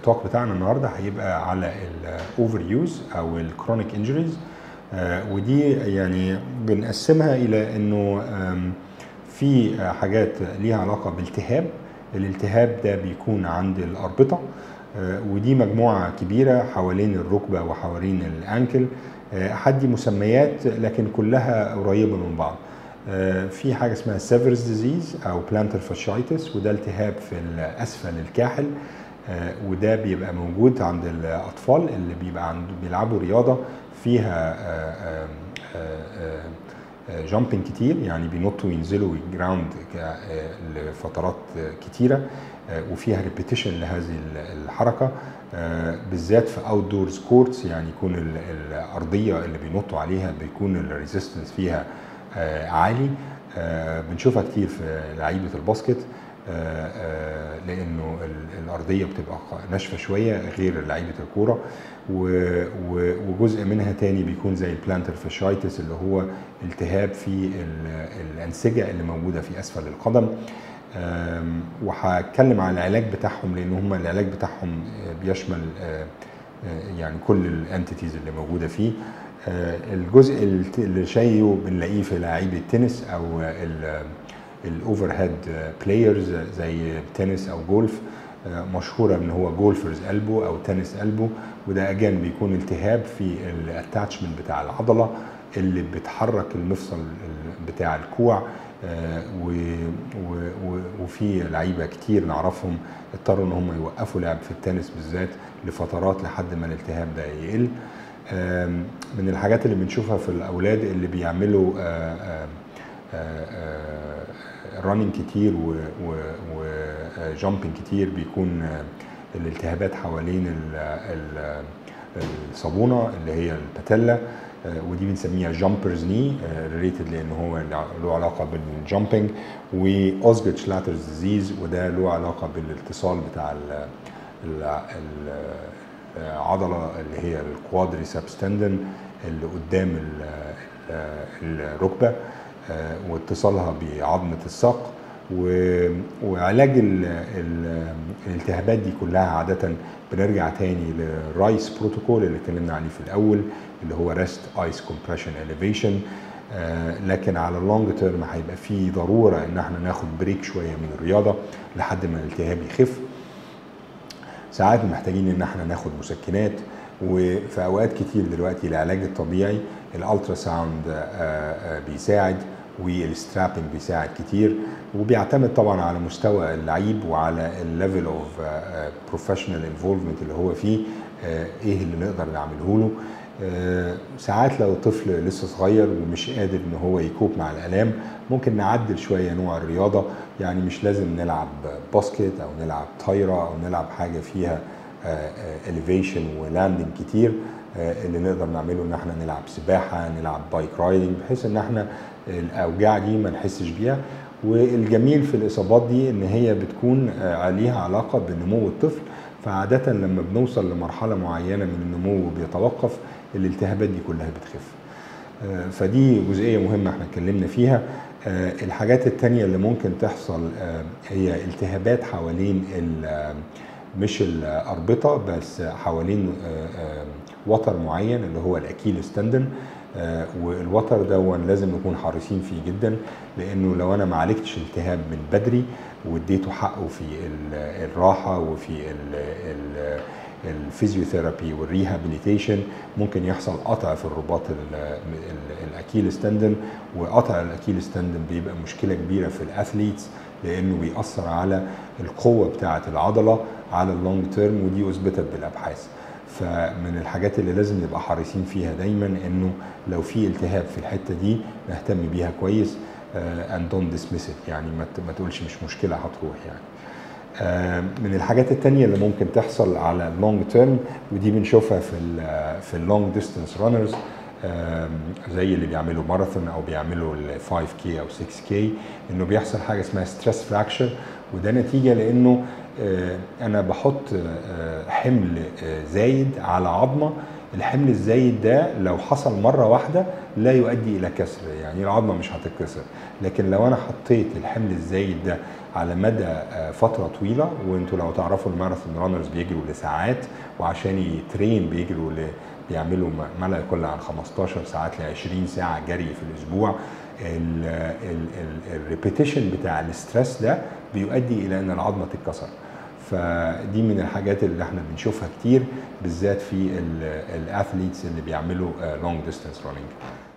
التوك بتاعنا النهارده هيبقى على الاوفر يوز او الكرونيك انجريز ودي يعني بنقسمها الى انه آم، في آه، حاجات ليها علاقه بالتهاب الالتهاب ده بيكون عند الاربطه آه، ودي مجموعه كبيره حوالين الركبه وحوالين الانكل آه، حدي مسميات لكن كلها قريبه من بعض آه، في حاجه اسمها سيفرز ديزيز او بلانتر فاشايتس وده التهاب في اسفل الكاحل آه، وده بيبقى موجود عند الاطفال اللي بيبقى عند بيلعبوا رياضه فيها جامبنج كتير يعني بينطوا وينزلوا جراوند لفترات آه، كتيره آه، وفيها ريبيتيشن لهذه ال- الحركه آه، بالذات في اوت دورز كورتس يعني يكون ال- الارضيه اللي بينطوا عليها بيكون الريزيستنس فيها آه، عالي آه، بنشوفها كتير في لعيبه الباسكت آه، آه، لانه ال- الارضيه بتبقى ق- ناشفه شويه غير لعيبه الكوره و- و- وجزء منها تاني بيكون زي البلانتر فاشايتس اللي هو التهاب في ال- الانسجه اللي موجوده في اسفل القدم آم، وهتكلم عن العلاج بتاعهم لان هم العلاج بتاعهم آه، بيشمل آه، آه، يعني كل الانتيتيز اللي موجوده فيه آه، الجزء الت- اللي شايه بنلاقيه في لعيبه التنس او الاوفر هيد بلايرز زي تنس او جولف آه، مشهوره ان هو جولفرز قلبه او تنس قلبه وده اجان بيكون التهاب في الاتاتشمنت بتاع العضله اللي بتحرك المفصل ال- بتاع الكوع آه، و- و- و- وفي لعيبه كتير نعرفهم اضطروا ان هم يوقفوا لعب في التنس بالذات لفترات لحد ما الالتهاب ده يقل آم، من الحاجات اللي بنشوفها في الاولاد اللي بيعملوا رانينج كتير وجامبنج كتير بيكون آه، الالتهابات حوالين ال- ال- الصابونه اللي هي الباتيلا آه، ودي بنسميها جامبرز ني ريليتد لان هو له علاقه بالجامبنج واوزجت شلاترز ديزيز وده له علاقه بالاتصال بتاع ال- ال- ال- العضله اللي هي الكوادريسبس تندن اللي قدام ال- ال- الركبه آه، واتصالها بعظمه الساق و- وعلاج ال- ال- الالتهابات دي كلها عاده بنرجع تاني للرايس بروتوكول اللي اتكلمنا عليه في الاول اللي هو ريست ايس كومبريشن اليفيشن لكن على اللونج تيرم هيبقى في ضروره ان احنا ناخد بريك شويه من الرياضه لحد ما الالتهاب يخف ساعات محتاجين ان احنا ناخد مسكنات وفي اوقات كتير دلوقتي العلاج الطبيعي الالترا ساوند بيساعد والسترابنج بيساعد كتير وبيعتمد طبعا على مستوى اللعيب وعلى الليفل اوف بروفيشنال انفولفمنت اللي هو فيه آه، ايه اللي نقدر نعمله له آه، ساعات لو طفل لسه صغير ومش قادر ان هو يكوب مع الالام ممكن نعدل شويه نوع الرياضه يعني مش لازم نلعب باسكت او نلعب طايره او نلعب حاجه فيها اليفيشن ولاندنج كتير آه، اللي نقدر نعمله ان احنا نلعب سباحه نلعب بايك رايدنج بحيث ان احنا الاوجاع دي ما نحسش بيها والجميل في الاصابات دي ان هي بتكون آه، ليها علاقه بنمو الطفل فعاده لما بنوصل لمرحله معينه من النمو وبيتوقف الالتهابات دي كلها بتخف آه، فدي جزئيه مهمه احنا اتكلمنا فيها آه، الحاجات التانية اللي ممكن تحصل آه، هي التهابات حوالين ال- آه، مش الأربطة بس حوالين آه، آه، وتر معين اللي هو الأكيلس تندن آه، والوتر ده لازم نكون حريصين فيه جدا لأنه لو أنا ما عالجتش التهاب من بدري واديته حقه في ال- الراحة وفي ال- ال- الفيزيوثيرابي والريهابيليتيشن ممكن يحصل قطع في الرباط ال- ال- الاكيلس تندن وقطع الاكيلس تندن بيبقى مشكله كبيره في الاثليتس لانه بيأثر على القوه بتاعه العضله على اللونج تيرم ودي اثبتت بالابحاث فمن الحاجات اللي لازم نبقى حريصين فيها دايما انه لو في التهاب في الحته دي نهتم بيها كويس اند دونت ديسميس يعني ما ت- ما تقولش مش مشكله هتروح يعني آه، من الحاجات التانية اللي ممكن تحصل على اللونج تيرم ودي بنشوفها في ال في اللونج ديستانس رانرز زي اللي بيعملوا ماراثون او بيعملوا ال 5 كي او 6 كي انه بيحصل حاجه اسمها ستريس فراكشر وده نتيجه لانه آه، انا بحط آه، حمل آه، زايد على عظمه الحمل الزايد ده لو حصل مره واحده لا يؤدي الى كسر يعني العظمه مش هتتكسر لكن لو انا حطيت الحمل الزايد ده على مدى آه، فتره طويله وانتوا لو تعرفوا الماراثون رانرز بيجروا لساعات وعشان يترين بيجروا ل بيعملوا ما لا يقل عن 15 ساعات ل 20 ساعه جري في الاسبوع الريبيتيشن بتاع الاسترس ده بيؤدي الى ان العظمه تتكسر فدي من الحاجات اللي احنا بنشوفها كتير بالذات في الاثليتس اللي بيعملوا لونج ديستانس راننج